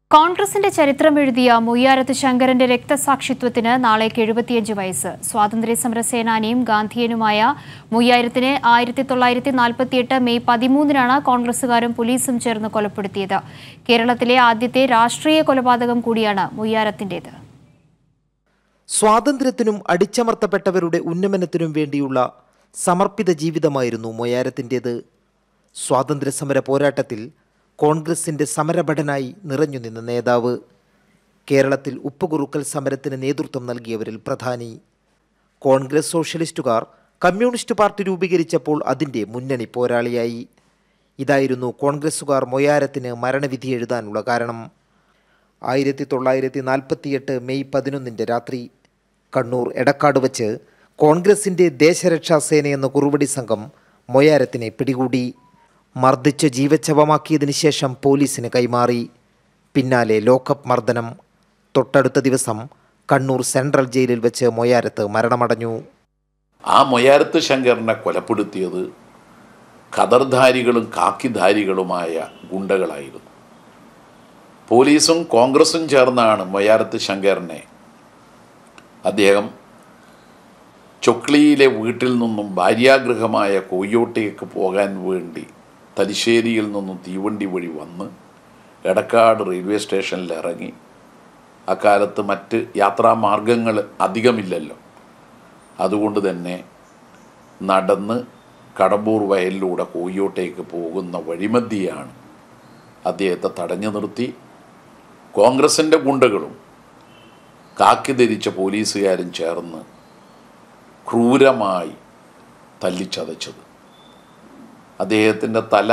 കോൺഗ്രസിന്റെ ചരിത്രമെഴുതിയ മുയ്യാരത്ത് ശങ്കരന്റെ രക്തസാക്ഷിത്വത്തിന് നാളേക്ക് എഴുപത്തിയഞ്ച് വയസ്സ് സ്വാതന്ത്ര്യസമര സേനാനിയും ഗാന്ധിയനുമായ മുയ്യായിരത്തിനെ ആയിരത്തി തൊള്ളായിരത്തി നാൽപ്പത്തിയെട്ട് മെയ് പതിമൂന്നിനാണ് കോൺഗ്രസുകാരും പോലീസും ചേർന്ന് കൊലപ്പെടുത്തിയത് കേരളത്തിലെ ആദ്യത്തെ രാഷ്ട്രീയ കൊലപാതകം കൂടിയാണ് മുയ്യാരത്തിന്റേത് സ്വാതന്ത്ര്യത്തിനും അടിച്ചമർത്തപ്പെട്ടവരുടെ ഉന്നമനത്തിനും വേണ്ടിയുള്ള സമർപ്പിത ജീവിതമായിരുന്നു മൊയാരത്തിൻ്റേത് സ്വാതന്ത്ര്യസമര പോരാട്ടത്തിൽ കോൺഗ്രസിൻ്റെ സമരഭടനായി നിറഞ്ഞു നിന്ന നേതാവ് കേരളത്തിൽ ഉപ്പുകുറുക്കൽ സമരത്തിന് നേതൃത്വം നൽകിയവരിൽ പ്രധാനി കോൺഗ്രസ് സോഷ്യലിസ്റ്റുകാർ കമ്മ്യൂണിസ്റ്റ് പാർട്ടി രൂപീകരിച്ചപ്പോൾ അതിൻ്റെ മുന്നണി പോരാളിയായി ഇതായിരുന്നു കോൺഗ്രസുകാർ മൊയാരത്തിന് മരണവിധി എഴുതാനുള്ള കാരണം ആയിരത്തി തൊള്ളായിരത്തി നാൽപ്പത്തിയെട്ട് മെയ് പതിനൊന്നിൻ്റെ രാത്രി കണ്ണൂർ എടക്കാട് വച്ച് കോൺഗ്രസിൻ്റെ ദേശരക്ഷാ സേന എന്ന കുറുവടി സംഘം മൊയാരത്തിനെ പിടികൂടി മർദ്ദിച്ച് ജീവച്ഛവമാക്കിയതിനു ശേഷം പോലീസിന് കൈമാറി പിന്നാലെ ലോക്കപ്പ് മർദ്ദനം തൊട്ടടുത്ത ദിവസം കണ്ണൂർ സെൻട്രൽ ജയിലിൽ വെച്ച് മൊയാരത്ത് മരണമടഞ്ഞു ആ മൊയാരത്ത് ശങ്കരനെ കൊലപ്പെടുത്തിയത് ഖദർധാരികളും കാക്കിധാരികളുമായ ഗുണ്ടകളായിരുന്നു പോലീസും കോൺഗ്രസും ചേർന്നാണ് മൊയാരത്ത് ശങ്കരനെ അദ്ദേഹം ചൊക്ലിയിലെ വീട്ടിൽ നിന്നും ഭാര്യാഗൃഹമായ കൊയ്യോട്ടേക്ക് പോകാൻ വേണ്ടി തലശ്ശേരിയിൽ നിന്നും തീവണ്ടി വഴി വന്ന് എടക്കാട് റെയിൽവേ സ്റ്റേഷനിൽ ഇറങ്ങി അക്കാലത്ത് മറ്റ് യാത്രാമാർഗങ്ങൾ അധികമില്ലല്ലോ അതുകൊണ്ട് തന്നെ നടന്ന് കടമ്പൂർ വയലിലൂടെ കോയ്യോട്ടേക്ക് പോകുന്ന വഴിമധ്യയാണ് അദ്ദേഹത്തെ തടഞ്ഞു നിർത്തി കോൺഗ്രസിൻ്റെ ഗുണ്ടകളും കാക്കി ധരിച്ച പോലീസുകാരും ചേർന്ന് ക്രൂരമായി തല്ലിച്ചതച്ചത് അദ്ദേഹത്തിൻ്റെ തല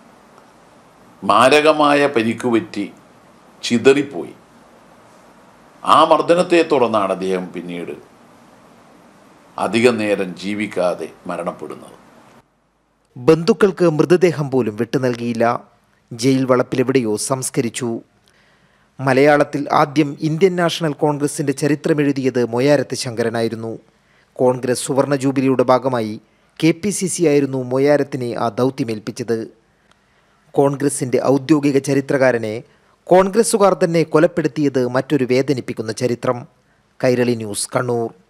മാരകമായ പരിക്ക് പറ്റി ചിതറിപ്പോയി ആ മർദ്ദനത്തെ തുടർന്നാണ് അദ്ദേഹം പിന്നീട് അധിക നേരം ജീവിക്കാതെ മരണപ്പെടുന്നത് ബന്ധുക്കൾക്ക് മൃതദേഹം പോലും വിട്ടു നൽകിയില്ല ജയിൽ വളപ്പിലെവിടെയോ സംസ്കരിച്ചു മലയാളത്തിൽ ആദ്യം ഇന്ത്യൻ നാഷണൽ കോൺഗ്രസിൻ്റെ ചരിത്രമെഴുതിയത് മൊയാരത്ത് ശങ്കരനായിരുന്നു കോൺഗ്രസ് സുവർണ ജൂബിലിയുടെ ഭാഗമായി കെ പി സി സി ആയിരുന്നു മൊയാരത്തിനെ ആ ദൗത്യമേൽപ്പിച്ചത് കോൺഗ്രസിൻ്റെ ഔദ്യോഗിക ചരിത്രകാരനെ കോൺഗ്രസുകാർ തന്നെ കൊലപ്പെടുത്തിയത് മറ്റൊരു വേദനിപ്പിക്കുന്ന ചരിത്രം കൈരളി ന്യൂസ് കണ്ണൂർ